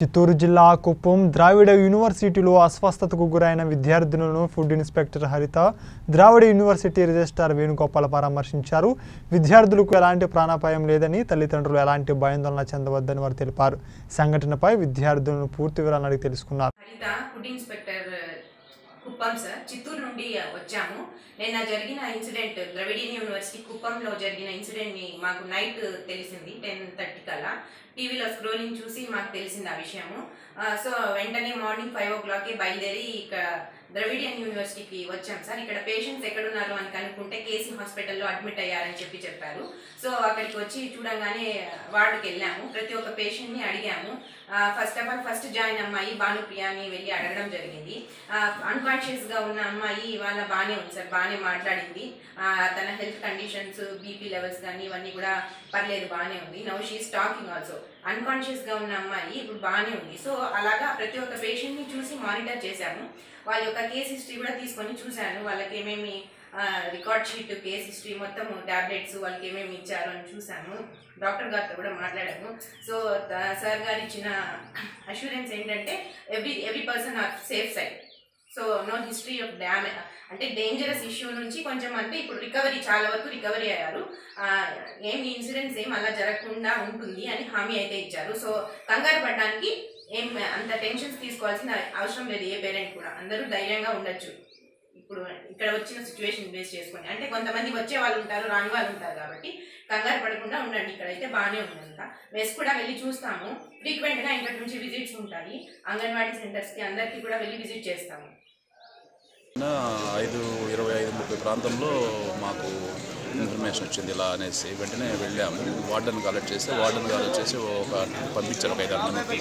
చిత్తూరు జిల్లా కుప్పం ద్రావిడ యూనివర్సిటీలో అస్వస్థతకు గురైన విద్యార్థులను ఫుడ్ ఇన్స్పెక్టర్ హరిత ద్రావిడ యూనివర్సిటీ రిజిస్ట్రార్ వేణుగోపాల్ పరామర్శించారు విద్యార్థులకు ఎలాంటి ప్రాణాపాయం లేదని తల్లిదండ్రులు ఎలాంటి భయాందోళన చెందవద్దని వారు తెలిపారు సంఘటనపై విద్యార్థులను పూర్తి వివరాలను అడిగి తెలుసుకున్నారు Haritha food inspector Kuppam sir Chittoor నుండి వచ్చాము నిన్న జరిగిన ఇన్సిడెంట్ ద్రవిడియన్ యూనివర్సిటీ కుప్పంలో జరిగిన ఇన్సిడెంట్ని మాకు నైట్ తెలిసింది టెన్ థర్టీ కల్లా టీవీలో స్క్రోలింగ్ చూసి మాకు తెలిసింది ఆ విషయము ఆ, సో వెంటనే మార్నింగ్ ఫైవ్ ఓ క్లాక్కి బయలుదేరి ఇక్కడ ద్రవిడియన్ యూనివర్సిటీకి వచ్చాం సార్ ఇక్కడ పేషెంట్స్ ఎక్కడున్నారు అని కనుక్కుంటే కేసీ హాస్పిటల్లో అడ్మిట్ అయ్యారని చెప్పి చెప్పారు సో అక్కడికి వచ్చి చూడంగానే వార్డుకి వెళ్ళాము ప్రతి ఒక్క పేషెంట్ని అడిగాము first of all first join అమ్మాయి భానుప్రియ అని వెళ్ళి అడగడం జరిగింది అన్కాన్షియస్ గా ఉన్న అమ్మాయి ఇవాళ బాగానే ఉంది సార్ బాగానే మాట్లాడింది ఆ, తన హెల్త్ కండిషన్స్ బీపీ లెవెల్స్ కానీ ఇవన్నీ కూడా పర్లేదు బాగానే ఉంది now she's talking also unconscious గా ఉన్న అమ్మాయి ఇప్పుడు బాగానే ఉంది సో అలాగా ప్రతి ఒక్క పేషెంట్ ని చూసి మానిటర్ చేశాము వాళ్ళ యొక్క కేస్ హిస్టరీ కూడా తీసుకొని చూశాను వాళ్ళకి ఏమేమి రికార్డ్ షీట్ కేస్ హిస్టరీ మొత్తం టాబ్లెట్స్ వాళ్ళకి ఏమేమి ఇచ్చారు అని చూశాను డాక్టర్ గారితో కూడా మాట్లాడాము సో త- సార్ గారు ఇచ్చిన అష్యూరెన్స్ ఏంటంటే every every person are safe side so no history of damage అంటే డేంజరస్ ఇష్యూ నుంచి కొంచెం అంటే ఇప్పుడు రికవరీ చాలా వరకు రికవరీ అయ్యారు ఆ, ఏం ఇన్సిడెంట్స్ ఏం అలా జరగకుండా ఉంటుంది అని హామీ అయితే ఇచ్చారు సో కంగారు పడడానికి ఏం అంత టెన్షన్స్ తీసుకోవాల్సిన అవసరం లేదు ఏ పేరెంట్ కూడా అందరూ ధైర్యంగా ఉండొచ్చు ఇప్పుడు ఇక్కడ వచ్చిన సిచ్యువేషన్ బేస్ చేసుకొని అంటే కొంతమంది వచ్చే వాళ్ళు ఉంటారు రాని వాళ్ళు ఉంటారు కాబట్టి కంగారు పడకుండా ఉండండి ఇక్కడైతే బాగానే ఉందంతా మెస్ కూడా వెళ్ళి చూస్తాము ఫ్రీక్వెంట్గా ఇక్కడ నుంచి విజిట్స్ ఉంటాయి అంగన్వాడీ సెంటర్స్కి అందరికీ కూడా వెళ్ళి విజిట్ చేస్తాము నిన్న ఐదు ఇరవై ఐదు ముప్పై ప్రాంతంలో మాకు ఇన్ఫర్మేషన్ వచ్చింది ఇలా అనేసి వెంటనే వెళ్ళాము వార్డెన్ కలెక్ట్ చేస్తే వార్డెన్ కలెక్ట్ చేసి ఒక పంపించారు ఒక ఐదారు మంది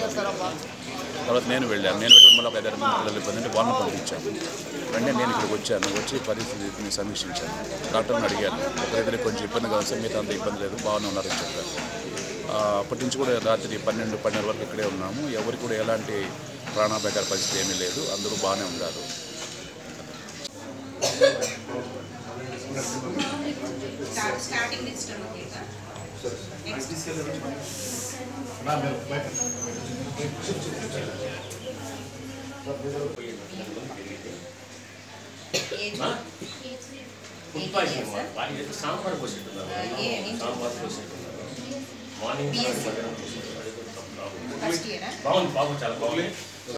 తర్వాత నేను వెళ్ళాను నేను పెట్టుకుని మళ్ళీ ఒక ఐదారు మంది పిల్లలు ఇబ్బంది అంటే వాళ్ళని పంపించాను వెంటనే నేను ఇక్కడికి వచ్చాను వచ్చి పరిస్థితిని సమీక్షించాను డాక్టర్ని అడిగాను ఒకరిద్దరికి కొంచెం ఇబ్బందిగా ఉంది మిగతా అంత ఇబ్బంది లేదు బాగానే ఉన్నారని చెప్పారు ఆ, అప్పటి నుంచి కూడా రాత్రి పన్నెండు పన్నెండు వరకు ఇక్కడే ఉన్నాము ఎవరికి కూడా ఎలాంటి ప్రాణాపాయకర పరిస్థితి ఏమీ లేదు అందరూ బాగానే ఉన్నారు స్టార్టింగ్ ఇష్టం నెక్స్ట్ ఏజ్ సాంబార్ పోసేట్టున్నారు ఏ, ఏంటి? సాంబార్ పోసేట్టున్నారు మార్నింగ్ BSc. మధ్యాహ్నం పోసేట్టున్నారు ఫస్ట్ ఇయరా బాగుంది బాగుంది చాలా బాగుంది